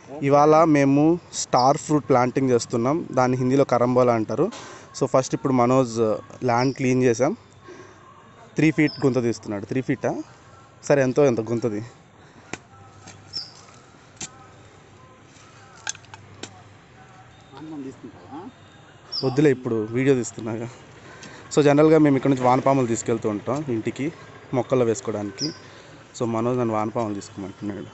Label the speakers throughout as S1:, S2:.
S1: ఇవాళ మేము star fruit planting చేస్తున్నాం దాన్ని హిందీలో కరంబోలా అంటారు సో ఫస్ట్ ఇప్పుడు మనోజ్ ల్యాండ్ క్లీన్ చేసాం త్రీ ఫీట్ గుంత తీస్తున్నాడు త్రీ ఫీటా సరే ఎంతో ఎంత గుంతది వద్దులే ఇప్పుడు వీడియో తీస్తున్నాగా సో జనరల్గా మేము ఇక్కడ నుంచి వానపాములు తీసుకెళ్తూ ఉంటాం ఇంటికి మొక్కల్లో వేసుకోవడానికి సో మనోజ్ నన్ను వానపాములు తీసుకోమంటున్నాడు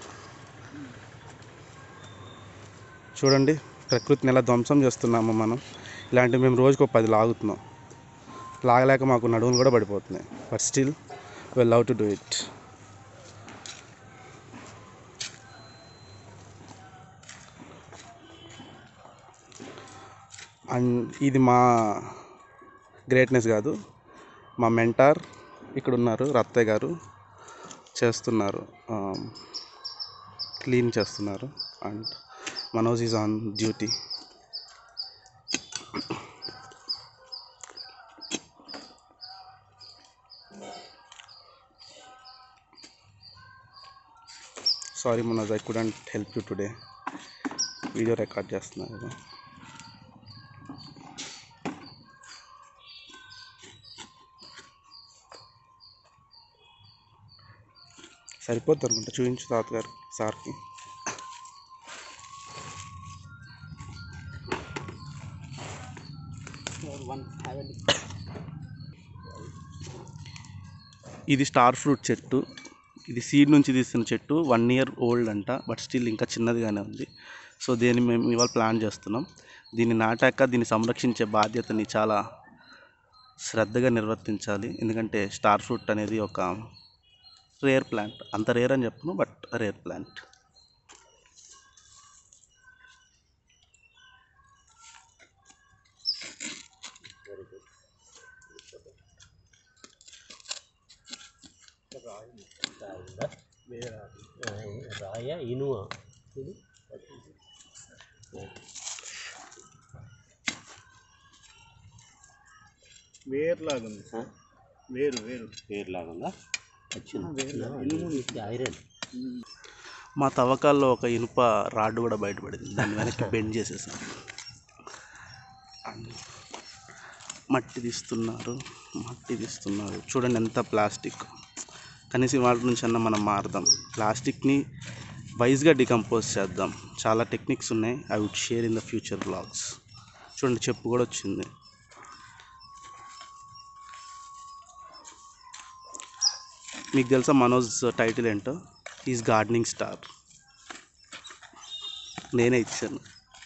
S1: చూడండి ప్రకృతిని ఎలా ధ్వంసం చేస్తున్నాము మనం ఇలాంటివి మేము రోజుకు ఒక పది లాగుతున్నాం లాగలేక మాకు నడువులు కూడా పడిపోతున్నాయి but still we'll love to do it and ఇది మా గ్రేట్నెస్ కాదు మా మెంటార్ ఇక్కడ ఉన్నారు రత్తయ్య గారు చేస్తున్నారు క్లీన్ చేస్తున్నారు and Manoj is on duty sorry Manoj I couldn't help you today video record చేస్తున్నారు కదా సరిపోద్ది అనుకుంటా చూపించు తాతగారు సార్కి ఇది స్టార్ ఫ్రూట్ చెట్టు ఇది సీడ్ నుంచి తీసిన చెట్టు వన్ ఇయర్ ఓల్డ్ అంట బట్ స్టిల్ ఇంకా చిన్నదిగానే ఉంది సో దీన్ని మేము ఇవాళ ప్లాన్ చేస్తున్నాం దీన్ని నాటాక దీన్ని సంరక్షించే బాధ్యతని చాలా శ్రద్ధగా నిర్వర్తించాలి ఎందుకంటే స్టార్ ఫ్రూట్ అనేది ఒక రేర్ ప్లాంట్ అంత రేర్ అని చెప్పను బట్ రేర్ ప్లాంట్
S2: రాయ ఇనువ ఇది
S3: వేర్లాగా ఉంది వేరు వేరు
S2: పేరు లాగా వచ్చింది ఇది ఐరన్
S1: మా తవ్వకాల్లో ఒక ఇనుప రాడ్ కూడా బయటపడింది దాన్ని వెనక్కి బెండ్ చేసేసాం అండ్ మట్టి తీస్తున్నారు మట్టి తీస్తున్నారు చూడండి ఎంత ప్లాస్టిక్ కనీసం వాటి నుంచి అన్న మనం మారుదాం ప్లాస్టిక్ని వైజ్గా డికంపోజ్ చేద్దాం చాలా టెక్నిక్స్ ఉన్నాయి I would share in the future blogs చూడండి చెప్పు కూడా వచ్చింది మీకు తెలుసా మనోజ్ టైటిల్ ఏంటో ఈజ్ గార్డెనింగ్ స్టార్ నేనే ఇచ్చాను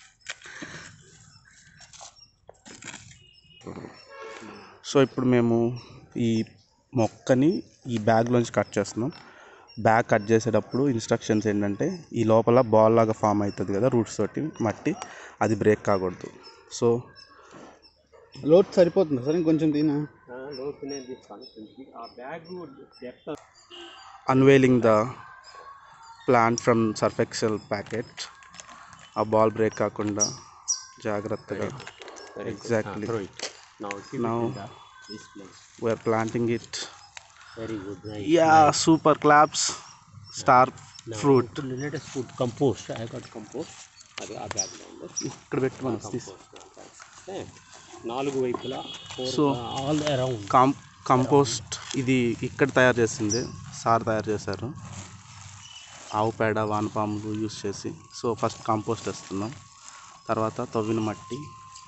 S1: సో ఇప్పుడు మేము ఈ మొక్కని ఈ బ్యాగ్లోంచి కట్ చేస్తున్నాం బ్యాగ్ కట్ చేసేటప్పుడు ఇన్స్ట్రక్షన్స్ ఏంటంటే ఈ లోపల బాల్ లాగా ఫామ్ అవుతుంది కదా రూట్స్ తోటి మట్టి అది బ్రేక్ కాకూడదు సో
S3: లోతు సరిపోతుంది సార్ ఇంకొంచెం తినా
S2: లోతునే తీస్తాను ఆ bag depth
S1: unveiling the plant from Surf Excel packet ఆ బాల్ బ్రేక్ కాకుండా జాగ్రత్తగా exactly
S2: now
S1: Now-
S2: this place
S1: we are planting it
S2: very good
S1: yeah super claps star fruit
S2: latest food compost I got compost అది ఆ బ్యాగ్లో ఉంది
S1: ఇక్కడ పెట్టి మనం తీసి
S2: కంపోస్ట్ నాలుగు వైపులా
S1: So,
S2: ఆల్ అరౌండ్
S1: కాం కంపోస్ట్ ఇది ఇక్కడ తయారు చేసింది సార్ తయారు చేశారు ఆవు పేడ వానపాములు యూస్ చేసి సో ఫస్ట్ కాంపోస్ట్ వేస్తున్నాం తర్వాత తవ్విన మట్టి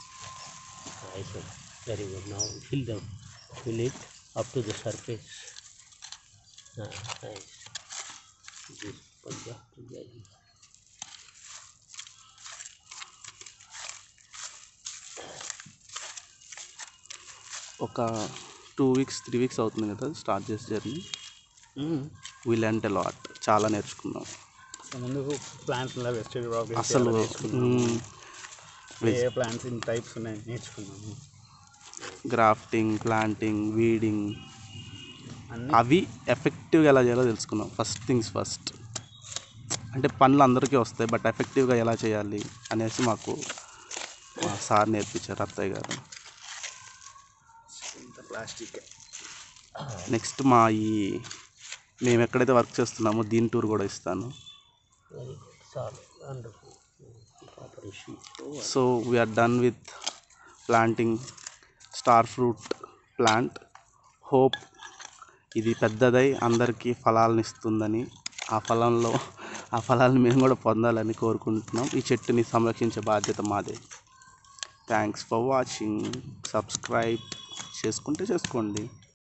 S2: very good now fill the fill it up to the surface nice
S1: ఒక టూ వీక్స్ త్రీ వీక్స్ అవుతుంది కదా స్టార్ట్ చేసి జర్నీ వీ లెంట్ లాట్ చాలా నేర్చుకున్నాం
S3: ముందు ప్లాంట్స్ ఇలా వెజిటేబుల్ క్రాప్
S1: అసలు మ్మ్,
S3: ఏ ప్లాంట్స్ ఇన్ టైప్స్ ఉన్నాయి నేర్చుకున్నాము
S1: గ్రాఫ్టింగ్ ప్లాంటింగ్ వీడింగ్
S3: అన్ని
S1: అవి ఎఫెక్టివ్గా ఎలా చేయాలో తెలుసుకున్నాం ఫస్ట్ థింగ్స్ ఫస్ట్ అంటే పనులు అందరికీ వస్తాయి బట్ ఎఫెక్టివ్గా ఎలా చేయాలి అనేసి మాకు మా సార్ నేర్పించారు అత్తయ్య గారు
S3: ప్లాస్టిక్
S1: నెక్స్ట్ మా ఈ మేము ఎక్కడైతే వర్క్ చేస్తున్నామో దీని టూర్ కూడా ఇస్తాను
S2: వెరీ గుడ్ చాలు Wonderful. Proper issue. So,
S1: so we are done with planting star fruit plant hope ఇది పెద్దదై అందరికీ ఫలాలను ఇస్తుందని ఆ ఫలంలో ఆ ఫలాలను మేము కూడా పొందాలని కోరుకుంటున్నాం ఈ చెట్టుని సంరక్షించే బాధ్యత మాదే థ్యాంక్స్ ఫర్ వాచింగ్ సబ్స్క్రైబ్ చేసుకుంటే చేసుకోండి